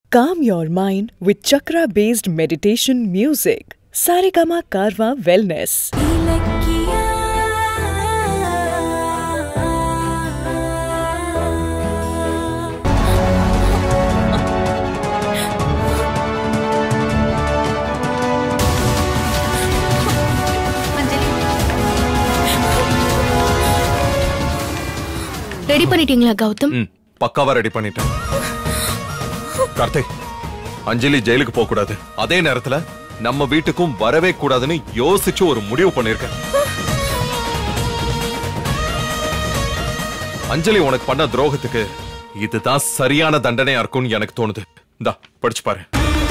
Calm your mind with chakra based meditation music. Saregama Karwa Wellness. Ready பண்ணிட்டீங்களா கௌதம் ம் பக்காவா ready பண்ணிட்டேன் கார்த்திக் அஞ்சலி ஜெயிலுக்கு போக கூடாது அதே நேரத்துல நம்ம வீட்டுக்கும் வரவே கூடாதுன்னு யோசிச்சு ஒரு முடிவு பண்ணிருக்கேன் அஞ்சலி உனக்கு பண்ண துரோகத்துக்கு இதுதான் சரியான தண்டனையா இருக்கும்னு எனக்கு தோணுது இந்தா படிச்சு பாரு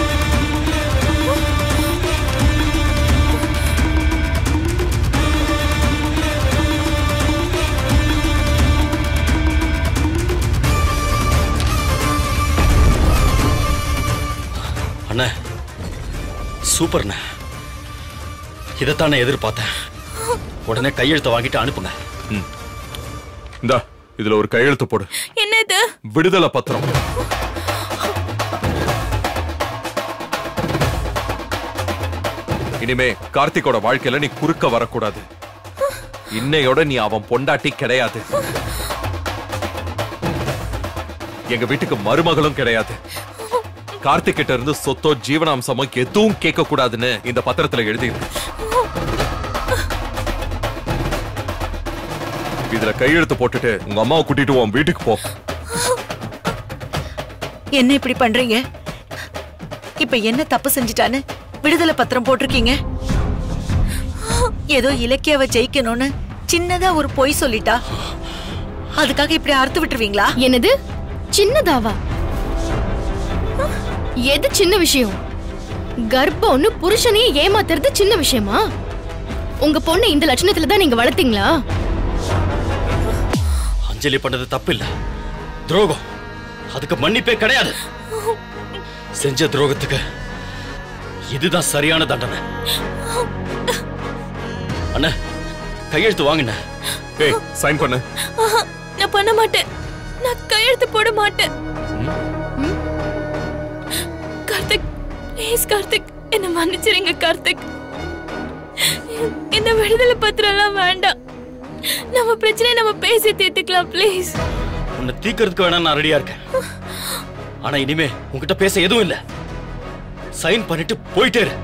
அண்ணே சூப்பர்ண்ணே இதைத்தான் நான் எதிர்பார்த்தேன் உடனே கையெழுத்தை வாங்கிட்டு அனுப்புங்க இந்தா இதுல ஒரு கையெழுத்து போடு என்னது விடுதலை பத்திரம் இனிமே கார்த்திகோட வாழ்க்கையில நீ குறுக்க வரக்கூடாது இன்னையோட நீ அவன் பொண்டாட்டி கிடையாது எங்க வீட்டுக்கு மருமகளும் கிடையாது கார்த்திக் கிட்ட இருந்து சொத்தோ ஜீவனாம்சமோ எதுவும் கேட்க கூடாதுன்னு இந்த பத்திரத்துல எழுதியிருக்கு இதுல கையெழுத்து போட்டுட்டு உங்க அம்மாவை கூட்டிட்டு உன் வீட்டுக்கு போ என்ன இப்படி பண்றீங்க இப்ப என்ன தப்பு செஞ்சுட்டான்னு விடுதலை பத்திரம் போட்டிருக்கீங்க ஏதோ இலக்கியாவை ஜெயிக்கணும்னு சின்னதா ஒரு பொய் சொல்லிட்டா அதுக்காக இப்படி அறுத்து விட்டுருவீங்களா என்னது சின்னதாவா எது சின்ன விஷயம் கர்ப்பம்னு புருஷனையே ஏமாத்துறது சின்ன விஷயமா உங்க பொண்ணை இந்த லட்சணத்துல தான் நீங்க வளர்த்தீங்களா அஞ்சலி பண்ணது தப்பு இல்ல துரோகம் அதுக்கு மன்னிப்பே கிடையாது செஞ்ச துரோகத்துக்கு இதுதான் சரியான தண்டனை அண்ணா கையெழுத்து வாங்கின ஏய் சைன் பண்ணு நான் பண்ண மாட்டேன் நான் கையெழுத்து போட மாட்டேன் கார்த்திக் ப்ளீஸ் கார்த்திக் என்ன மன்னிச்சிருங்க கார்த்திக் இந்த விடுதலை பத்திரம் எல்லாம் வேண்டாம் நம்ம பிரச்சனையை நம்ம பேசி தீர்த்துக்கலாம் ப்ளீஸ் உன்னை தீக்கிறதுக்கு வேணா நான் ரெடியா இருக்கேன் ஆனா இனிமே உன்கிட்ட பேச எதுவும் இல்ல சைன் பண்ணிட்டு போயிட்டே இரு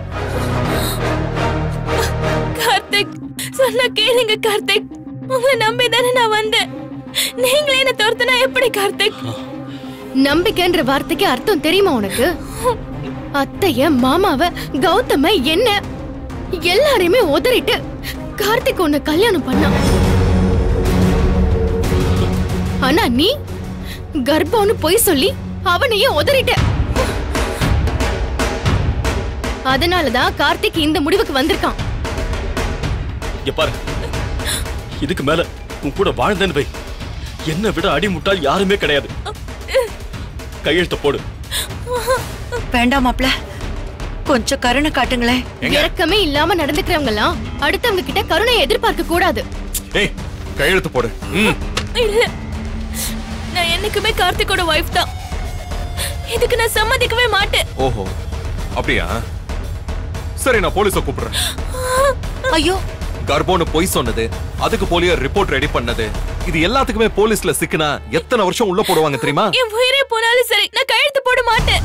கார்த்திக் சொன்ன கேளுங்க கார்த்திக் உங்களை நம்பி தானே நான் வந்தேன் நீங்களே என்ன துரத்துனா எப்படி கார்த்திக் நம்பிக்கைன்ற வார்த்தைக்கு அர்த்தம் தெரியுமா உனக்கு அத்தைய மாமாவ கௌதம என்ன எல்லாரையுமே உதறிட்டு கார்த்திக் உன்னை கல்யாணம் பண்ணான் ஆனா நீ கர்ப்பம்னு பொய் சொல்லி அவனையும் உதறிட்ட அதனாலதான் கார்த்திக் இந்த முடிவுக்கு வந்திருக்கான் இங்க பாரு இதுக்கு மேல உன் கூட வாழ்ந்தேன்னு வை என்ன விட அடிமுட்டால் யாருமே கிடையாது கையெழுத்த போடு வேண்டாம் மாப்ள கொஞ்சம் கருணை காட்டுங்களேன் இறக்கமே இல்லாம நடந்துக்கிறவங்க எல்லாம் அடுத்தவங்க கிட்ட கருணையை எதிர்பார்க்க கூடாது ஏய் கையெழுத்து போடு ம் இல்ல நான் என்னைக்குமே கார்த்திகோட வைஃப் தான் இதுக்கு நான் சம்மதிக்கவே மாட்டேன் ஓஹோ அப்படியா சரி நான் போலீஸ கூப்பிடுறேன் ஐயோ கர்ப்பம்னு பொய் சொன்னது அதுக்கு போலிய ரிப்போர்ட் ரெடி பண்ணது இது எல்லாத்துக்குமே போலீஸ்ல சிக்கினா எத்தனை வருஷம் உள்ள போடுவாங்க தெரியுமா என் உயிரே போனாலும் சரி நான் கையெழுத்து போட மாட்டேன்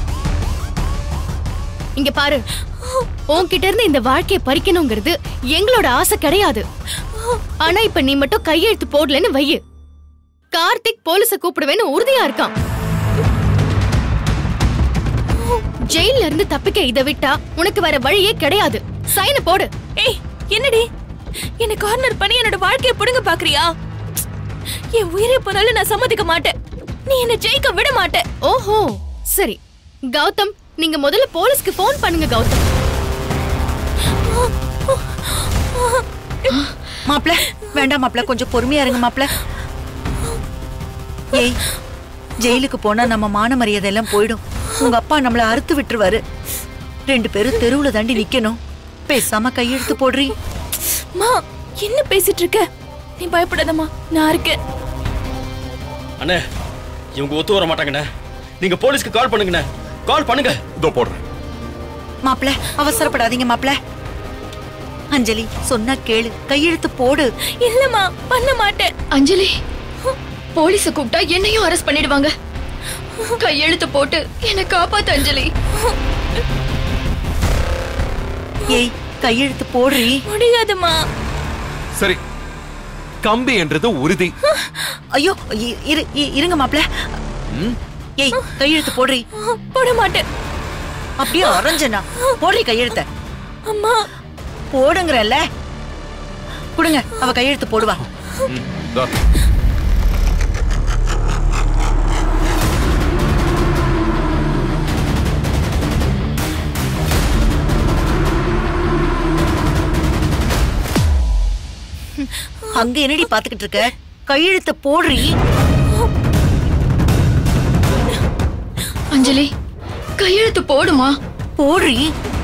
இங்க பாரு உன்கிட்ட இருந்து இந்த வாழ்க்கையை பறிக்கணுங்கிறது எங்களோட ஆசை கிடையாது ஆனா இப்ப நீ மட்டும் கையெழுத்து போடலன்னு வையு கார்த்திக் போலீஸ கூப்பிடுவேன்னு உறுதியா இருக்கான் ஜெயில இருந்து தப்பிக்க இதை விட்டா உனக்கு வேற வழியே கிடையாது சைன போடு ஏய் என்னடி என்ன கார்னர் பண்ணி என்னோட வாழ்க்கையை புடுங்க பாக்குறியா என் உயிரே போனாலும் நான் சம்மதிக்க மாட்டேன் நீ என்ன ஜெயிக்க விட மாட்ட ஓஹோ சரி கௌதம் நீங்க முதல்ல போலீஸ்க்கு ஃபோன் பண்ணுங்க கௌதம் மாப்ள வேண்டாம் மாப்ள கொஞ்சம் பொறுமையா இருங்க மாப்ள ஏய் ஜெயிலுக்கு போனா நம்ம மான மரியாதை எல்லாம் போயிடும் உங்க அப்பா நம்மள அறுத்து விட்டுருவாரு ரெண்டு பேரும் தெருவுல தாண்டி நிக்கணும் பேசாம கையெழுத்து போடுறீ மா என்ன பேசிட்டு இருக்க நீ பயப்படாதம்மா நான் இருக்கேன் அண்ணே இவங்க ஒத்து வர மாட்டாங்கண்ணே நீங்க போலீஸ்க்கு கால் பண்ணுங்கண்ணே கால் பண்ணுங்க இதோ போடுறேன் மாப்ள அவசரப்படாதீங்க மாப்ள அஞ்சலி சொன்னா கேளு கையெழுத்து போடு இல்லம்மா பண்ண மாட்டேன் அஞ்சலி போலீஸ கூப்பிட்டா என்னையும் அரெஸ்ட் பண்ணிடுவாங்க கையெழுத்து போட்டு என்னை காப்பாத்து அஞ்சலி ஏய் கையெழுத்து போடுறி முடியாதுமா சரி கம்பி என்றது உறுதி ஐயோ இ- இரு இ- இருங்க மாப்ள ஏய் கையெழுத்து போடுறி போட மாட்டேன் அப்படியே அரைஞ்சனா போடுறி கையெழுத்த அம்மா போடுங்கறல்ல கொடுங்க அவ கையெழுத்து போடுவா ம், இதோ. அங்க என்னடி பாத்துக்கிட்டு இருக்க கையெழுத்த போடுறி அஞ்சலி கையெழுத்து போடுமா போடுறி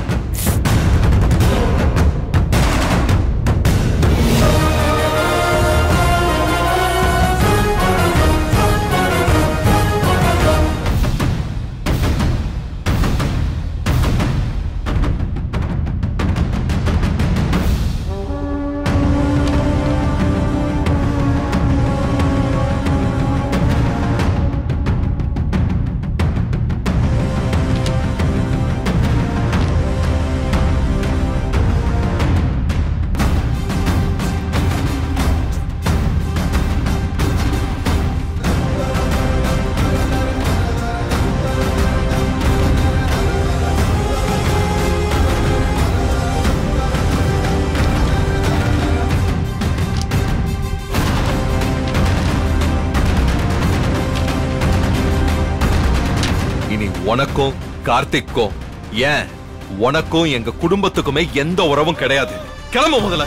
இனி உனக்கும் கார்த்திக்கும் ஏன் உனக்கும் எங்க குடும்பத்துக்குமே எந்த உறவும் கிடையாது கிளம்பு முதல்ல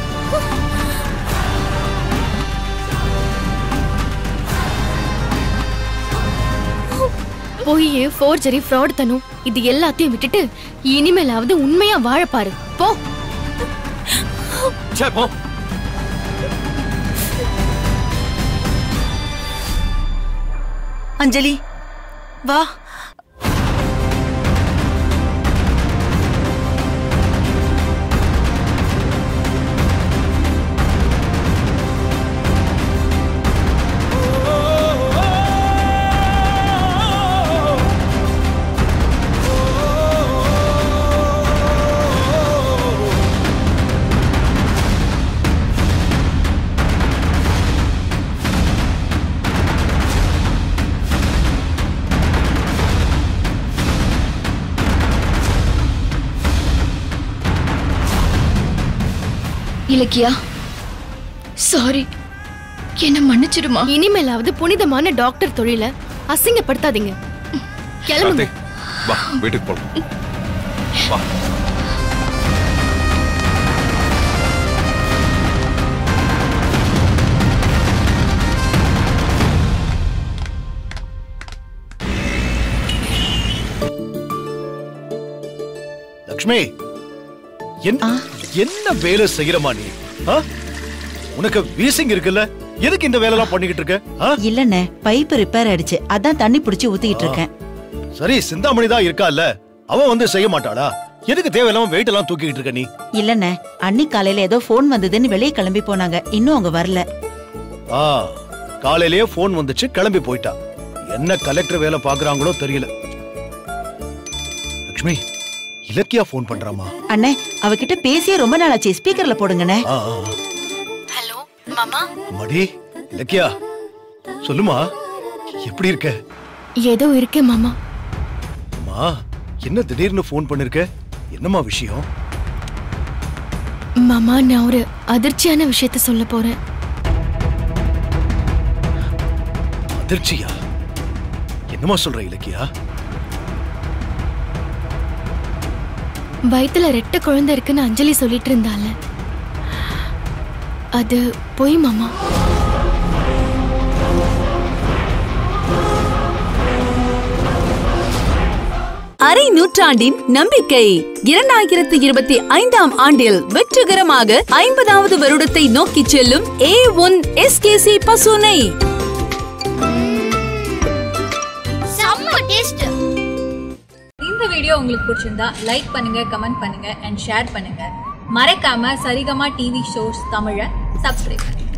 பொய் ஃபோர்ஜரி ஃப்ராட் தனும் இது எல்லாத்தையும் விட்டுட்டு இனிமேலாவது உண்மையா வாழ பாரு போ ச்சே, போ அஞ்சலி வா இலக்கியா சாரி என்ன மன்னிச்சிடுமா இனிமேலாவது புனிதமான டாக்டர் தொழில அசிங்கப்படுத்தாதீங்க கிளம்புங்க கார்த்திக் வா வீட்டுக்கு போலாம் வா லக்ஷ்மி என்ன என்ன வேலை செய்யறமா நீ ஆ? உனக்கு வீசிங் இருக்குல்ல எதுக்கு இந்த வேலை எல்லாம் பண்ணிக்கிட்டு இருக்க ஆ? இல்லண்ணே பைப் ரிப்பேர் ஆயிடுச்சு அதான் தண்ணி புடிச்சு ஊத்திக்கிட்டு இருக்கேன் சரி சிந்தாமணி தான் இருக்கால்ல அவ வந்து செய்ய மாட்டாளா எதுக்கு தேவையில்லாம வெயிட் எல்லாம் தூக்கிட்டு இருக்க நீ இல்லண்ணே அன்னி காலையில ஏதோ ஃபோன் வந்ததுன்னு வெளியே கிளம்பி போனாங்க இன்னும் அவங்க வரல ஆ காலையிலேயே போன் வந்துச்சு கிளம்பி போயிட்டா என்ன கலெக்டர் வேலை பாக்குறாங்களோ தெரியல லக்ஷ்மி இலக்கியா போன் பண்றாமா அண்ணே அவகிட்ட பேசியே ரொம்ப நாளாச்சு ஸ்பீக்கர்ல போடுங்கண்ணே ஆ, ஆ, ஆ. ஹலோ மாமா மடி இலக்கியா சொல்லுமா எப்படி இருக்க ஏதோ இருக்கேன் மாமா அம்மா என்ன திடீர்னு ஃபோன் பண்ணிருக்க என்னம்மா விஷயம் மாமா நான் ஒரு அதிர்ச்சியான விஷயத்த சொல்ல போறேன் அதிர்ச்சியா என்னம்மா சொல்ற இலக்கியா வயித்துல ரெட்ட குழந்தை இருக்குன்னு அஞ்சலி சொல்லிட்டு இருந்தால அது பொய் மாமா அரை நூற்றாண்டின் நம்பிக்கை இரண்டாயிரத்து இருபத்தி ஐந்தாம் ஆண்டில் வெற்றிகரமாக ஐம்பதாவது வருடத்தை நோக்கிச் செல்லும் ஏ ஒன் எஸ்கேசி பசுனை வீடியோ உங்களுக்கு பிடிச்சிருந்தா லைக் பண்ணுங்க கமெண்ட் பண்ணுங்க அண்ட் ஷேர் பண்ணுங்க மறக்காம சரிகமா டிவி ஷோஸ் தமிழை சப்ஸ்கிரைப் பண்ணுங்க